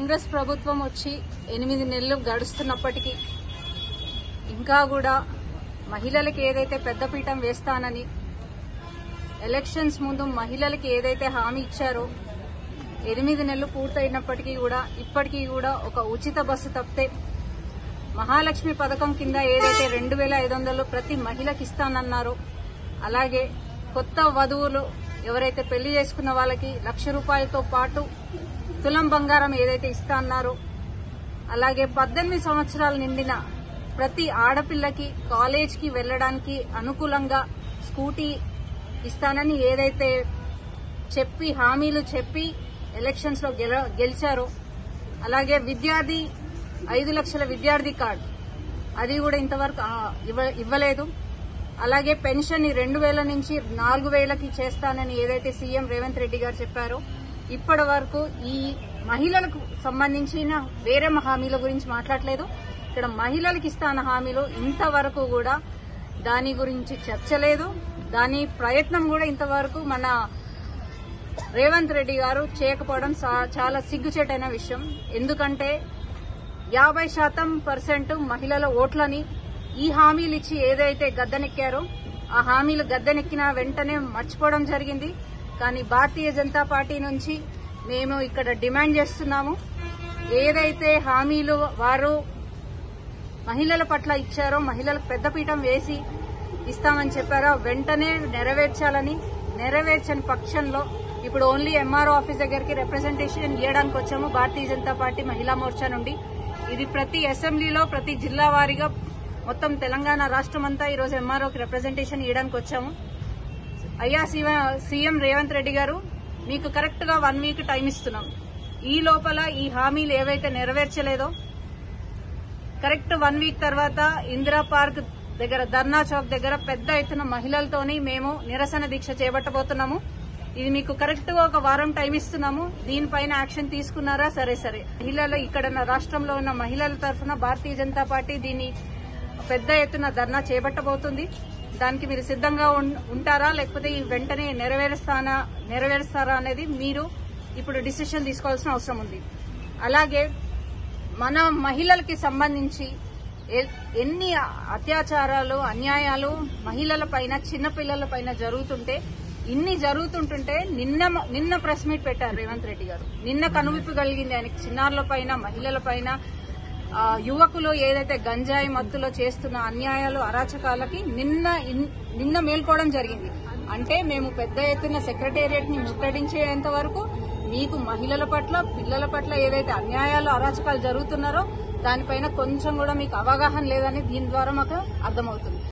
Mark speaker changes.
Speaker 1: కాంగ్రెస్ ప్రభుత్వం వచ్చి ఎనిమిది నెలలు గడుస్తున్నప్పటికీ ఇంకా కూడా మహిళలకి ఏదైతే పెద్దపీఠం వేస్తానని ఎలక్షన్స్ ముందు మహిళలకి ఏదైతే హామీ ఇచ్చారో ఎనిమిది నెలలు పూర్తయినప్పటికీ కూడా ఇప్పటికీ కూడా ఒక ఉచిత బస్సు తప్పితే మహాలక్ష్మి పథకం కింద ఏదైతే రెండు వేల ఐదు వందలు ప్రతి మహిళకి ఇస్తానన్నారో అలాగే కొత్త వధువులు ఎవరైతే పెళ్లి చేసుకున్న వాళ్ళకి లక్ష రూపాయలతో పాటు తులం బంగారం ఏదైతే ఇస్తా అన్నారో అలాగే పద్దెనిమిది సంవత్సరాలు నిండిన ప్రతి ఆడపిల్లకి కాలేజ్కి వెళ్లడానికి అనుకూలంగా స్కూటీ ఇస్తానని ఏదైతే చెప్పి హామీలు చెప్పి ఎలక్షన్స్ లో గెల- గెలిచారో అలాగే విద్యార్థి ఐదు లక్షల విద్యార్థి కార్డు అది కూడా ఇంతవరకు ఆ, ఇవ్వ- ఇవ్వలేదు అలాగే పెన్షన్ రెండు వేల నుంచి నాలుగు వేలకి చేస్తానని ఏదైతే సీఎం రేవంత్ రెడ్డి గారు చెప్పారో ఇప్పటి వరకు ఈ మహిళలకు సంబంధించిన వేరే హామీల గురించి మాట్లాడలేదు ఇక్కడ మహిళలకు ఇస్తాన హామీలు ఇంతవరకు కూడా దాని గురించి చర్చ లేదు దాని ప్రయత్నం కూడా ఇంతవరకు మన రేవంత్ రెడ్డి గారు చేయకపోవడం చా- చాలా సిగ్గుచేటైన విషయం ఎందుకంటే యాభై శాతం పర్సెంట్ మహిళల ఓట్లని ఈ హామీలు ఇచ్చి ఏదైతే గద్దెనెక్కారో ఆ హామీలు గద్దెనెక్కిన వెంటనే మర్చిపోవడం జరిగింది కానీ భారతీయ జనతా పార్టీ నుంచి మేము ఇక్కడ డిమాండ్ చేస్తున్నాము ఏదైతే హామీలు వారు మహిళల పట్ల ఇచ్చారో మహిళలకు పెద్దపీఠం వేసి ఇస్తామని చెప్పారో వెంటనే నెరవేర్చాలని నెరవేర్చని పక్షంలో ఇప్పుడు ఓన్లీ ఎంఆర్ఓ ఆఫీస్ దగ్గరికి రిప్రజెంటేషన్ ఇవ్వడానికి వచ్చాము భారతీయ జనతా పార్టీ మహిళా మోర్చా నుండి ఇది ప్రతి అసెంబ్లీలో ప్రతి జిల్లా వారీగా మొత్తం తెలంగాణ రాష్ట్రం అంతా ఈ రోజు ఎంఆర్ఓకి రిప్రజెంటేషన్ ఇవ్వడానికి వచ్చాము అయ్యా సీవ- సీఎం రేవంత్ రెడ్డి గారు మీకు కరెక్ట్ గా వన్ వీక్ టైం ఇస్తున్నాం ఈ లోపల ఈ హామీలు ఏవైతే నెరవేర్చలేదో కరెక్ట్ వన్ వీక్ తర్వాత ఇందిరా పార్క్ దగ్గర ధర్నా చౌక్ దగ్గర పెద్ద ఎత్తున మహిళలతోని మేము నిరసన దీక్ష చేపట్టబోతున్నాము ఇది మీకు కరెక్ట్ గా ఒక వారం టైం ఇస్తున్నాము దీనిపైన యాక్షన్ తీసుకున్నారా సరే సరే మహిళలు ఇక్కడ ఉన్న రాష్ట్రంలో ఉన్న మహిళల తరఫున భారతీయ జనతా పార్టీ దీన్ని పెద్ద ఎత్తున ధర్నా చేపట్టబోతుంది దానికి మీరు సిద్ధంగా ఉన్- ఉంటారా లేకపోతే ఈ వెంటనే నెరవేరుస్తానా నెరవేరుస్తారా అనేది మీరు ఇప్పుడు డిసిషన్ తీసుకోవాల్సిన అవసరం ఉంది అలాగే మన మహిళలకి సంబంధించి ఎ- ఎన్ని అత్యాచారాలు అన్యాయాలు మహిళల పైన చిన్నపిల్లల పైన జరుగుతుంటే ఇన్ని జరుగుతుంటుంటే నిన్న నిన్న ప్రెస్ మీట్ పెట్టారు రేవంత్ రెడ్డి గారు నిన్న కనువిప్పు కలిగింది ఆయనకి చిన్నారుల పైన మహిళల పైన ఆ, యువకులు ఏదైతే గంజాయి మత్తులో చేస్తున్న అన్యాయాలు అరాచకాలకి నిన్న ఇన్- నిన్న మేల్కోవడం జరిగింది అంటే మేము పెద్ద ఎత్తున సెక్రటేరియట్ ని ముట్టడించేంత వరకు మీకు మహిళల పట్ల పిల్లల పట్ల ఏదైతే అన్యాయాలు అరాచకాలు జరుగుతున్నారో దానిపైన కొంచెం కూడా మీకు అవగాహన లేదని దీని ద్వారా మాకు అర్థమవుతుంది